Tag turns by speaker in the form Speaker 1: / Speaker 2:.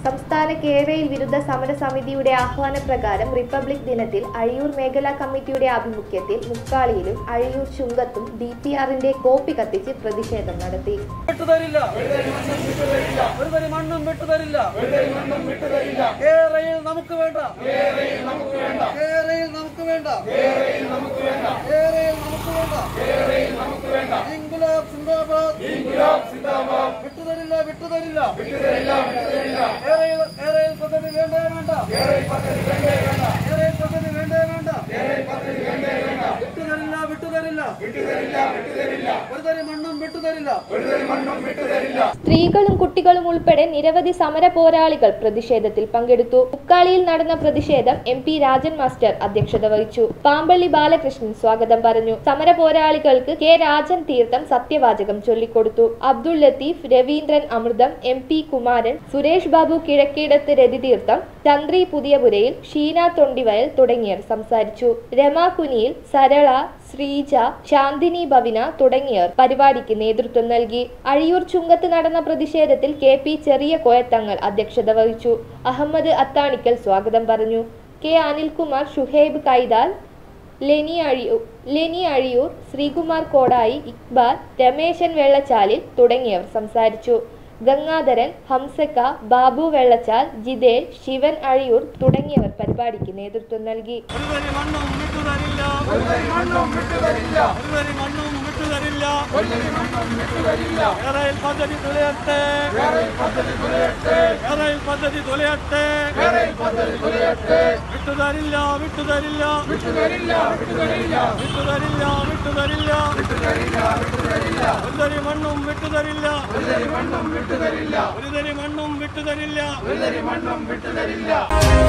Speaker 1: സംസ്ഥാന കേരയിൽ വിരുദ്ധ സമര സമിതിയുടെ ആഹ്വാനപ്രകാരം റിപ്പബ്ലിക് ദിനത്തിൽ അഴിയൂർ മേഖലാ കമ്മിറ്റിയുടെ ആഭിമുഖ്യത്തിൽ മുക്കാളിയിലും അഴിയൂർ ചുങ്കത്തും ഡി പി ആറിന്റെ കോപ്പി കത്തിച്ച് പ്രതിഷേധം നടത്തി
Speaker 2: വിട്ടുതരില്ല ഒരു തരി മണ്ണും വിട്ടുതരില്ല കേരയിൽ നമുക്ക് വേണ്ട കേരയിൽ നമുക്ക് വേണ്ട കേരയിൽ നമുക്ക് വേണ്ട കേരയിൽ നമുക്ക് വേണ്ട ഇൻകുലാബ് സിന്ദാബാദ് വിട്ടുതരില്ല വിട്ടുതരില്ല കേരയിൽ കേരയിൽ പദ്ധതി വേണ്ടേ വേണ്ട കേരയിൽ പദ്ധതി വേണ്ടേ വേണ്ട വിട്ടുതരില്ല വിട്ടുതരില്ല ഒരു തരി മണ്ണും വിട്ടുതരില്ല
Speaker 1: സ്ത്രീകളും കുട്ടികളും ഉൾപ്പെടെ നിരവധി സമര പോരാളികൾ പ്രതിഷേധത്തിൽ പങ്കെടുത്തു മുക്കാളിയിൽ നടന്ന പ്രതിഷേധം എം പി രാജൻ മാസ്റ്റർ അധ്യക്ഷത വഹിച്ചു പാമ്പള്ളി ബാലകൃഷ്ണൻ സ്വാഗതം പറഞ്ഞു സമര പോരാളികൾക്ക് കെ രാജൻ തീർത്ഥം സത്യവാചകം ചൊല്ലിക്കൊടുത്തു അബ്ദുൾ ലത്തീഫ് രവീന്ദ്രൻ അമൃതം എം പി കുമാരൻ സുരേഷ് ബാബു കിഴക്കീടത്ത് രതിതീർത്ഥം ചന്ദ്രി പുതിയപുരയിൽ ഷീന തൊണ്ടിവയൽ തുടങ്ങിയവർ സംസാരിച്ചു രമ കുനിയിൽ സരള ശ്രീജ ശാന്തിനി ഭവിന തുടങ്ങിയവർ പരിപാടിക്ക് നേതൃത്വം നൽകി അഴിയൂർ ചുങ്കത്ത് നടന്ന പ്രതിഷേധത്തിൽ കെ പി ചെറിയ കോയത്തങ്ങൾ അധ്യക്ഷത വഹിച്ചു അഹമ്മദ് അത്താണിക്കൽ സ്വാഗതം പറഞ്ഞു കെ അനിൽകുമാർ ഷുഹൈബ് കൈതാൽ ലെനി അഴിയൂർ ലെനി അഴിയൂർ ശ്രീകുമാർ കോടായി ഇക്ബാൽ രമേശൻ വെള്ളച്ചാലിൽ തുടങ്ങിയവർ സംസാരിച്ചു ഗംഗാധരൻ ഹംസക്ക ബാബു വെള്ളച്ചാൽ ജിതേൽ ശിവൻ അഴിയൂർ തുടങ്ങിയവർ പരിപാടിക്ക് നേതൃത്വം നൽകി
Speaker 2: ഒരു തരി മണ്ണും വിട്ടുതരില്ല ഒരു തരി മണ്ണും വിട്ടുതരില്ല ഒരു തരി മണ്ണും വിട്ടുതരില്ല ഒരു തരി മണ്ണും വിട്ടുതരില്ല കേരയിൽ പദ്ധതി തുലയട്ടെ കേരയിൽ പദ്ധതി തുലയട്ടെ കേരയിൽ പദ്ധതി തുലയട്ടെ കേരയിൽ പദ്ധതി തുലയട്ടെ വിട്ടുതരില്ല വിട്ടുതരില്ല വിട്ടുതരില്ല വിട്ടുതരില്ല വിട്ടുതരില്ല വിട്ടുതരില്ല വിട്ടുതരില്ല വിട്ടുതരില്ല ഒരു തരി മണ്ണും വിട്ടുതരില്ല ഒരു തരി മണ്ണും വിട്ടുതരില്ല ഒരു തരി മണ്ണും വിട്ടുതരില്ല ഒരു തരി മണ്ണും വിട്ടുതരില്ല